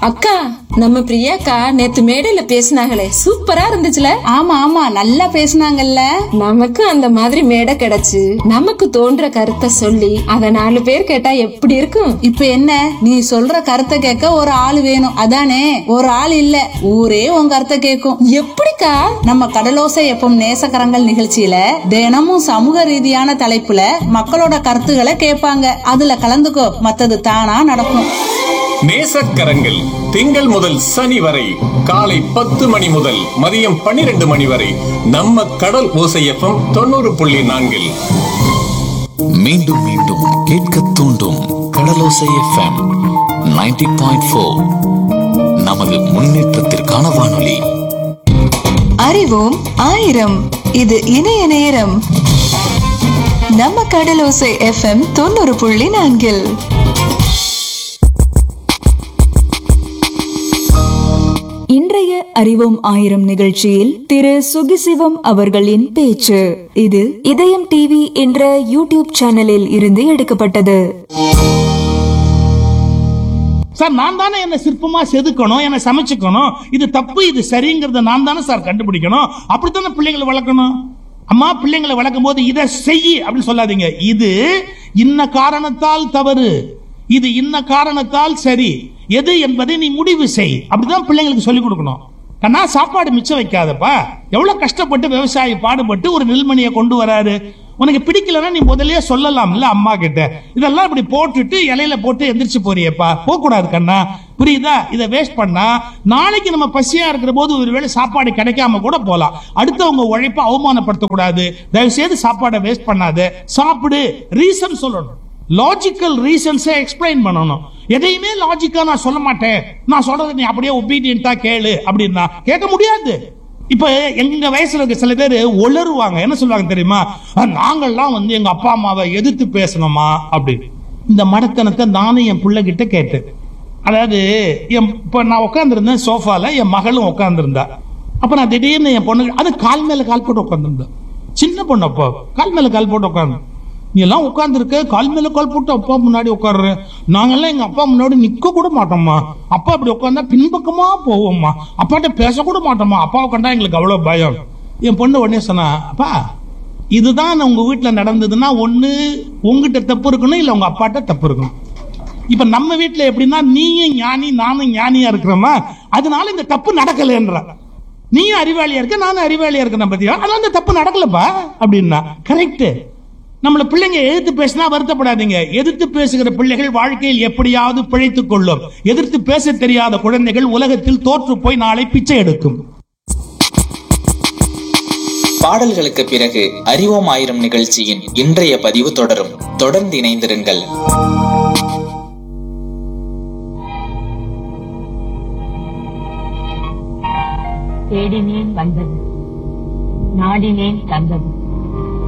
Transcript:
அக்கா நம்ம பிரியாக்கா நேத்து மேடையில பேசினாங்களே சூப்பரா இருந்துச்சுல ஆமா ஆமா நல்லா பேசுனாங்கல்ல நமக்கு அந்த மாதிரி மேடை கிடைச்சு நமக்கு தோன்ற கருத்தை சொல்லி அத நாலு பேர் கேட்டா எப்படி இருக்கும் இப்ப என்ன நீ சொல்ற கருத்தை கேட்க ஒரு ஆள் வேணும் அதானே ஒரு ஆள் இல்ல ஊரே உன் கருத்தை கேட்கும் எப்படிக்கா நம்ம கடலோசை எப்பம் நேசக்கரங்கள் நிகழ்ச்சியில தினமும் சமூக ரீதியான தலைப்புல மக்களோட கருத்துக்களை கேட்பாங்க அதுல கலந்துக்கோ மத்தது தானா நடக்கும் நேசக்கரங்கள் திங்கள் முதல் சனி வரை காலை பத்து மணி முதல் மதியம் பன்னிரண்டு மணி வரை நம்ம கடல் ஓசையப்பம் தொண்ணூறு புள்ளி நான்கில் மீண்டும் மீண்டும் கேட்க தூண்டும் கடலோசை எஃப்எம் 90.4 பாயிண்ட் ஃபோர் நமது முன்னேற்றத்திற்கான வானொலி அறிவோம் ஆயிரம் இது இணைய நேரம் நம்ம கடலோசை எஃப்எம் தொண்ணூறு புள்ளி நான்கில் இன்றைய அறிவோம் ஆயிரம் நிகழ்ச்சியில் திரு சுகிசிவம் அவர்களின் பேச்சு இது இதயம் டிவி என்ற யூடியூப் சேனலில் இருந்து எடுக்கப்பட்டது சார் நான் தானே என்ன சிற்பமா செதுக்கணும் என்ன சமைச்சுக்கணும் இது தப்பு இது சரிங்கிறத நான் தானே சார் கண்டுபிடிக்கணும் அப்படித்தானே பிள்ளைங்களை வளர்க்கணும் அம்மா பிள்ளைங்களை வளர்க்கும் போது இதை செய் அப்படின்னு சொல்லாதீங்க இது இன்ன காரணத்தால் தவறு இது இன்ன காரணத்தால் சரி எது என்பதை நீ முடிவு செய் அப்படிதான் பிள்ளைங்களுக்கு சொல்லிக் கொடுக்கணும் கண்ணா சாப்பாடு மிச்சம் வைக்காதப்பா எவ்வளவு கஷ்டப்பட்டு விவசாயி பாடுபட்டு ஒரு நெல்மணியை கொண்டு வராரு உனக்கு பிடிக்கலன்னா நீ முதல்லயே சொல்லலாம்ல அம்மா கிட்ட இதெல்லாம் இப்படி போட்டுட்டு இலையில போட்டு எந்திரிச்சு போறியப்பா போக கூடாது கண்ணா புரியுதா இதை வேஸ்ட் பண்ணா நாளைக்கு நம்ம பசியா இருக்கிற போது ஒருவேளை சாப்பாடு கிடைக்காம கூட போலாம் அடுத்தவங்க உழைப்ப அவமானப்படுத்த கூடாது தயவு செய்து சாப்பாடை வேஸ்ட் பண்ணாத சாப்பிடு ரீசன் சொல்லணும் லாஜிக்கல் ரீசன்ஸை எக்ஸ்பிளைன் பண்ணணும் எதையுமே லாஜிக்கா நான் சொல்ல மாட்டேன் நான் சொல்றதை நீ அப்படியே ஒபீடியன்ட்டா கேளு அப்படின்னா கேட்க முடியாது இப்ப எங்க வயசுல இருக்க சில பேர் ஒளருவாங்க என்ன சொல்லுவாங்க தெரியுமா "அஹ், நாங்கெல்லாம் வந்து எங்க அப்பா அம்மாவை எதிர்த்து பேசணுமா அப்படின்னு இந்த மடத்தனத்தை நானும் என் பிள்ளை கிட்ட கேட்டேன் அதாவது என் இப்ப நான் உட்காந்துருந்தேன் சோஃபால என் மகளும் உட்காந்துருந்தா அப்ப நான் திடீர்னு என் பொண்ணு அது கால் மேல கால் போட்டு உட்காந்துருந்தேன் சின்ன பொண்ணு அப்போ கால் மேல கால் போட்டு உட்காந்து நீ எல்லாம் உட்காந்துருக்க கால் மேல கால் போட்டு அப்பா முன்னாடி உட்கார்ற நாங்கெல்லாம் எங்க அப்பா முன்னாடி நிக்க கூட மாட்டோம்மா அப்பா அப்படி உட்காந்தா பின்பக்கமா போவோம்மா அப்பாட்ட பேச கூட மாட்டோம்மா அப்பாவை கண்டா எங்களுக்கு அவ்வளவு பயம் என் பொண்ணு உடனே சொன்னா அப்பா இதுதான் உங்க வீட்டுல நடந்ததுன்னா ஒண்ணு உங்ககிட்ட தப்பு இருக்கணும் இல்ல உங்க அப்பாட்ட தப்பு இருக்கணும் இப்ப நம்ம வீட்டுல எப்படின்னா நீயும் ஞானி நானும் ஞானியா இருக்கிறோமா அதனால இந்த தப்பு நடக்கலன்ற நீயும் அறிவாளியா இருக்க நானும் அறிவாளியா இருக்கேன் பத்தியா அதனால இந்த தப்பு நடக்கலப்பா அப்படின்னா கரெக்ட் நம்மள பிள்ளைங்க எதிர்த்து பேசினா வருத்தப்படாதீங்க எதிர்த்து பேசுகிற பிள்ளைகள் வாழ்க்கையில் எப்படியாவது பிழைத்துக் கொள்ளும் எதிர்த்து பேச தெரியாத குழந்தைகள் உலகத்தில் தோற்று போய் நாளை பிச்சை எடுக்கும் பாடல்களுக்கு பிறகு அறிவோம் ஆயிரம் நிகழ்ச்சியின் இன்றைய பதிவு தொடரும் தொடர்ந்து இணைந்திருங்கள் தேடினேன் வந்தது நாடினேன் தந்தது